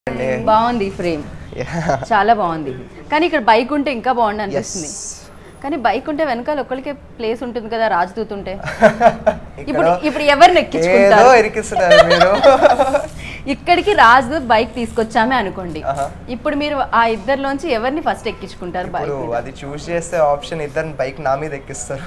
అండి బాగుంది ఈ ఫ్రేమ్ చాలా బాగుంది కానీ ఇక్కడ బైక్ ఉంటే ఇంకా బాగుంది ఎస్ అనిపిస్తుంది కానీ బైక్ ఉంటే వెనకాల ఒక్కరికే ప్లేస్ ఉంటుంది కదా రాజదూత్ ఉంటే ఇప్పుడు ఇక్కడ ఇప్పుడు ఎవరిని ఏదో ఎక్కించుకుంటారు ఇరికిస్తున్నారు మీరు ఇక్కడికి రాజదూత్ బైక్ తీసుకొచ్చామే అనుకోండి ఆహా. ఇప్పుడు మీరు ఆ ఇద్దరిలోంచి ఎవరిని ఫస్ట్ ఎక్కించుకుంటారు ఇప్పుడు బైక్ అది చూస్ చేస్తే ఆప్షన్ ఇద్దరు బైక్ నా మీద ఎక్కిస్తారు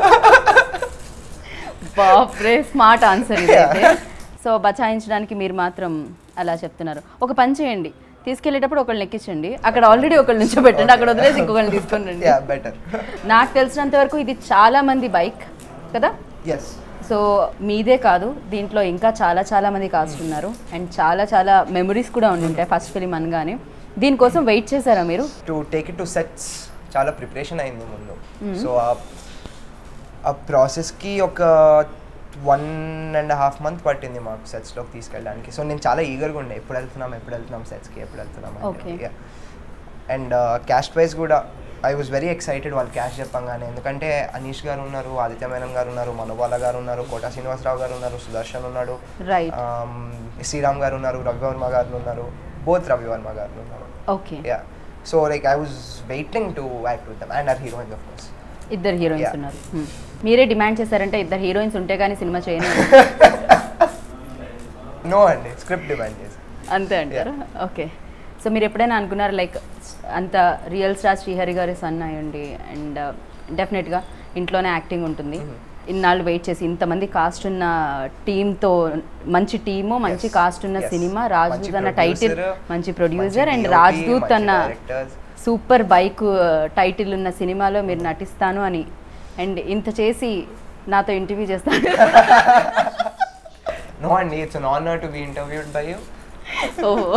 బాప్రే స్మార్ట్ ఆన్సర్ ఇదైతే సో బచాయించడానికి మీరు మాత్రం అలా చెప్తున్నారు ఒక పని చేయండి తీసుకెళ్ళేటప్పుడు ఒకళ్ళని ఎక్కించండి అక్కడ ఆల్రెడీ ఒకళ్ళు నుంచోబెట్టండి అక్కడ వదిలేసి ఇంకొకరిని తీసుకొని రండి యా బెటర్ నాకు తెలిసినంత వరకు ఇది చాలా మంది బైక్ కదా ఎస్ సో మీదే కాదు దీంట్లో ఇంకా చాలా చాలా మంది కాస్ట్ ఉన్నారు అండ్ చాలా చాలా మెమరీస్ కూడా ఉండి ఉంటాయి ఫస్ట్ ఫిలిం అనగానే దీనికోసం వెయిట్ చేశారా మీరు to take it to sets చాలా ప్రిపరేషన్ అయింది ముందు సో ఆ ప్రాసెస్కి ఒక వన్ అండ్ హాఫ్ మంత్ పట్టింది మాకు సెట్స్లోకి తీసుకెళ్ళడానికి సో నేను చాలా ఈగర్గా ఉండే ఎప్పుడు వెళ్తున్నాం ఎప్పుడు వెళ్తున్నాం సెట్స్కి ఎప్పుడు వెళ్తున్నాం Okay. అండ్ క్యాస్ట్ వైజ్ కూడా ఐ వాజ్ వెరీ ఎక్సైటెడ్ వాళ్ళు క్యాష్ చెప్పంగానే ఎందుకంటే అనీష్ గారు ఉన్నారు ఆదిత్య మేనన్ గారు ఉన్నారు మనోబాల గారు ఉన్నారు కోటా శ్రీనివాసరావు గారు ఉన్నారు సుదర్శన్ ఉన్నాడు రైట్ um, శ్రీరామ్ గారు ఉన్నారు రవివర్మ గారు ఉన్నారు బోత్ రవివర్మ గారు ఉన్నారు okay yeah so like I was waiting to act with them and our heroines of course ఇద్దరు హీరోయిన్స్ Yeah. ఉన్నారు Hmm. మీరే డిమాండ్ చేశారంటే ఇద్దరు హీరోయిన్స్ ఉంటే కానీ సినిమా చేయను నో అండి స్క్రిప్ట్ డిమాండ్ చేసి అంతే అంటారా ఓకే సో మీరు ఎప్పుడైనా అనుకున్నారు లైక్ అంత రియల్ స్టార్ శ్రీహరి గారి సన్ అయ్యండి అండ్ డెఫినెట్గా ఇంట్లోనే యాక్టింగ్ ఉంటుంది ఇన్నాళ్ళు వెయిట్ చేసి ఇంతమంది కాస్ట్ ఉన్న టీంతో మంచి టీము మంచి Yes. కాస్ట్ ఉన్న Yes. సినిమా మంచి రాజ్దూత్ అన్న టైటిల్ producer, మంచి ప్రొడ్యూసర్ మంచి అండ్ DOP, రాజ్దూత్ మంచి అన్న directors. సూపర్ బైక్ టైటిల్ ఉన్న సినిమాలో మీరు నటిస్తాను అని అండ్ ఇంత చేసి నాతో ఇంటర్వ్యూ చేస్తాను నో అండి it's an honour to be interviewed by you oh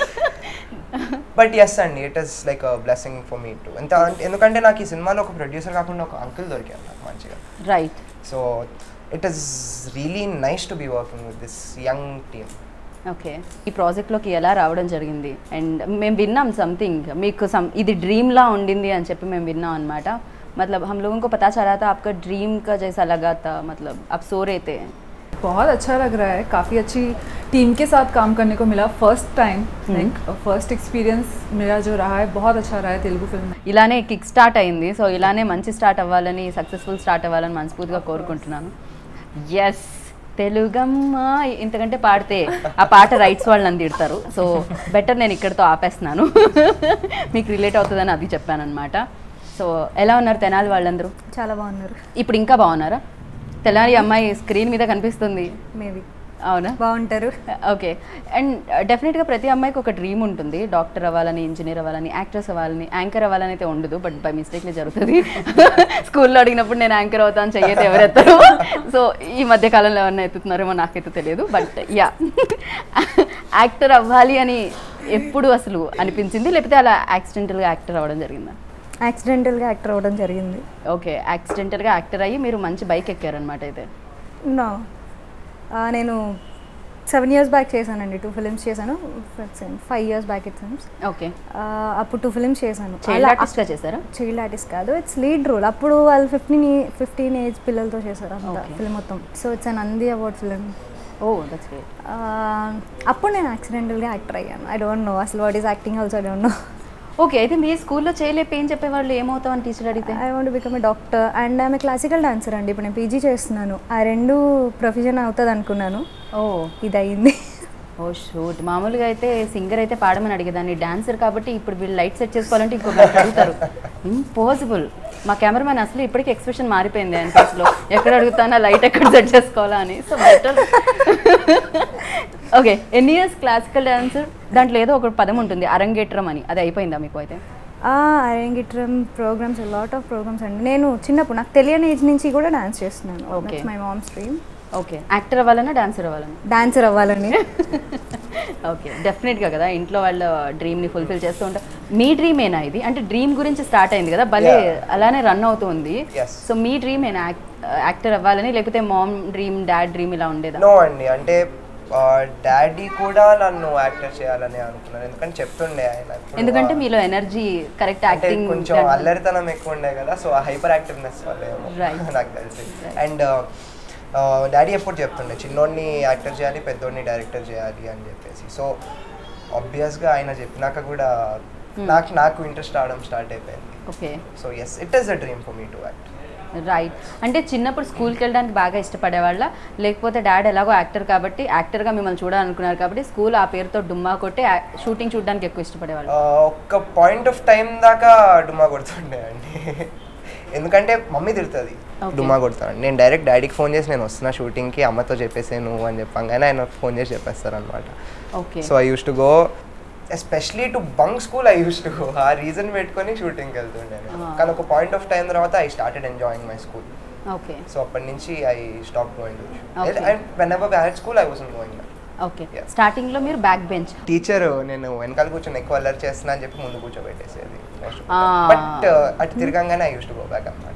but yes అండి it is like blessing for me to ఎంత ఎందుకంటే నాకు ఈ సినిమాలో ఒక ప్రొడ్యూసర్ కాకుండా ఒక అంకుల్ దొరికారు నాకు మంచిగా right so it is really nice to be working with this young team okay ఈ ప్రాజెక్ట్లోకి ఎలా రావడం జరిగింది అండ్ మేము విన్నాం సంథింగ్ మీకు సమ్ ఇది డ్రీమ్లా ఉండింది అని చెప్పి మేము విన్నాం అనమాట मतलब हम लोगों को पता चला था आपका ड्रीम का जैसा लगा था मतलब आप सो रहे थे बहुत अच्छा लग रहा है काफ़ी अच्छी टीम के साथ काम करने को मिला first time like first experience मेरा जो रहा है बहुत अच्छा रहा है तेलुगु फिल्म में ఇలానే కిక్ స్టార్ట్ అయింది సో ఇలానే మంచి స్టార్ట్ అవ్వాలని సక్సెస్ఫుల్ స్టార్ట్ అవ్వాలని మనస్ఫూర్తిగా కోరుకుంటున్నాను ఎస్ తెలుగమ్మ ఇంతకంటే పాడితే ఆ పాట రైట్స్ వాళ్ళు నన్ను తిడతారు సో బెటర్ నేను ఇక్కడితో ఆపేస్తున్నాను మీకు రిలేట్ అవుతుందని అది చెప్పాను అనమాట సో ఎలా ఉన్నారు తెనాలి వాళ్ళందరూ చాలా బాగున్నారు ఇప్పుడు ఇంకా బాగున్నారా తెల్లారి అమ్మాయి స్క్రీన్ మీద కనిపిస్తుంది మేబీ అవునా బాగుంటారు ఓకే అండ్ డెఫినెట్గా ప్రతి అమ్మాయికి ఒక డ్రీమ్ ఉంటుంది డాక్టర్ అవ్వాలని ఇంజనీర్ అవ్వాలని యాక్ట్రెస్ అవ్వాలని యాంకర్ అవ్వాలని అయితే ఉండదు బట్ బై మిస్టేక్లే జరుగుతుంది స్కూల్లో అడిగినప్పుడు నేను యాంకర్ అవుతాను చెయ్యతే ఎవరెత్తారు సో ఈ మధ్య కాలంలో ఎవరైనా ఎత్తుతున్నారేమో నాకైతే తెలియదు బట్ యా యాక్టర్ అవ్వాలి అని ఎప్పుడు అసలు అనిపించింది లేకపోతే అలా యాక్సిడెంటల్గా యాక్టర్ అవ్వడం జరిగిందా యాక్సిడెంటల్గా యాక్టర్ అవ్వడం జరిగింది ఓకే యాక్సిడెంటల్గా యాక్టర్ అయ్యి మీరు మంచి బైక్ ఎక్కారనమాట అయితే నా నేను సెవెన్ ఇయర్స్ బ్యాక్ చేశానండి టూ ఫిలిమ్స్ చేశాను five years back it films okay అప్పుడు టూ ఫిలిమ్స్ చేశాను చైల్డ్ ఆర్టిస్ట్గా చేశారా చైల్డ్ ఆర్టిస్ట్ కాదు ఇట్స్ లీడ్ రోల్ అప్పుడు వాళ్ళు ఫిఫ్టీన్ ఫిఫ్టీన్ ఏజ్ పిల్లలతో చేశారు అంత Okay. ఫిల్మ్ మొత్తం so it's an Nandi award film oh that's great అప్పుడు నేను యాక్సిడెంటల్గా యాక్టర్ అయ్యాను ఐ డోంట్ నో అసలు what is acting also I don't know okay అయితే మీ స్కూల్లో చేయలేపు ఏం చెప్పేవాళ్ళు ఏమవుతావు అని టీచర్ అడిగితే I want become a doctor and ఆమె క్లాసికల్ డాన్సర్ అండి ఇప్పుడు నేను పీజీ చేస్తున్నాను ఆ రెండు ప్రొఫెషన్ అవుతుంది అనుకున్నాను ఓ ఇది అయింది ఓ షూట్ మామూలుగా అయితే సింగర్ అయితే పాడమని అడిగేదాన్ని డాన్సర్ కాబట్టి ఇప్పుడు వీళ్ళు లైట్ సెట్ చేసుకోవాలంటే ఇంకో గంట అడుగుతారు ఇంపాసిబుల్ మా కెమెరామెన్ అసలు ఇప్పటికీ ఎక్స్ప్రెషన్ మారిపోయింది ఆయన ఫస్ట్లో ఎక్కడ అడుగుతానా లైట్ ఎక్కడ సెట్ చేసుకోవాలా అని సో బెటర్ ఓకే ఎన్ని ఇయర్స్ క్లాసికల్ డాన్సర్ దాంట్లో ఏదో ఒక పదం ఉంటుంది అరంగేట్రం అని అది అయిపోయిందా మీకు అయితే arangetram programs lot of programs అండి నేను చిన్నప్పుడు నాకు తెలియని ఏజ్ నుంచి కూడా డాన్స్ చేస్తున్నాను Okay. My mom stream okay actor అవ్వాలన్నా డాన్సర్ అవ్వాలన్నా డాన్సర్ అవ్వాలని ఓకే డెఫినెట్గా కదా ఇంట్లో వాళ్ళ డ్రీమ్ని ఫుల్ఫిల్ చేస్తూ ఉంటారు మీ డ్రీమేనా ఇది అంటే డ్రీమ్ గురించి స్టార్ట్ అయింది కదా భలే Yeah. అలానే రన్ అవుతుంది Yes. సో మీ డ్రీమ్ ఏనా యాక్టర్ అవ్వాలని లేకపోతే మామ్ డ్రీమ్ డాడ్ డ్రీమ్ ఇలా ఉండేదా నో అండి అంటే డాడీ కూడా నన్ను యాక్టర్ చేయాలని అనుకున్నాను ఎందుకంటే చెప్తుండే ఆయన ఎప్పుడు, ఎందుకంటే ఆ, మీలో ఎనర్జీ కరెక్ట్ అంటే యాక్టింగ్ కొంచెం అల్లరితనం ఎక్కువ ఉండే కదా సో హైపర్ యాక్టివ్నెస్ వల్ల ఏమో Right. నాకు తెలిసి అండ్ డాడీ ఎప్పుడు చెప్తుండే చిన్నోడిని యాక్టర్ చేయాలి పెద్దోడిని డైరెక్టర్ చేయాలి అని చెప్పేసి సో ఆబ్వియస్గా ఆయన చెప్పినాక కూడా నాకు నాకు ఇంట్రెస్ట్ రావడం స్టార్ట్ అయిపోయింది okay so yes it is a dream for me to act right అంటే చిన్నప్పుడు స్కూల్కి వెళ్ళడానికి బాగా ఇష్టపడేవాళ్ళ లేకపోతే డాడ్ ఎలాగో యాక్టర్ కాబట్టి యాక్టర్గా మిమ్మల్ని చూడాలనుకున్నారు కాబట్టి స్కూల్ ఆ పేరుతో డుమ్మా కొట్టి షూటింగ్ చూడడానికి ఎక్కువ ఇష్టపడేవాళ్ళు ఒక పాయింట్ ఆఫ్ టైం దాకా డుమా కొడుతుండే అండి ఎందుకంటే మమ్మీ తిడుతుంది Okay. డుమా కొడతాను నేను డైరెక్ట్ డాడీకి ఫోన్ చేసి నేను వస్తున్నా షూటింగ్కి అమ్మతో చెప్పేసే నువ్వు అని చెప్పంగానే ఆయన ఫోన్ చేసి చెప్పేస్తారు అనమాట okay so I use to go especially to bunk school I use to go ఆ రీజన్ పెట్టుకొని షూటింగ్కి వెళ్తుండే నేను. Ah. కానీ ఒక పాయింట్ ఆఫ్ టైం తర్వాత I started enjoying my school okay so అప్పటి నుంచి I stop going Okay. To and whenever bad school I was going okay Yeah. స్టార్టింగ్లో మీరు బ్యాక్ బెంచ్ టీచర్ నేను వెనకాల కూర్చొని ఎక్కువ అల్లరి చేస్తున్నా అని చెప్పి ముందు కూర్చోబెట్టేసేది Ah. బట్ అటు తిరగంగానే I use to go back అన్నమాట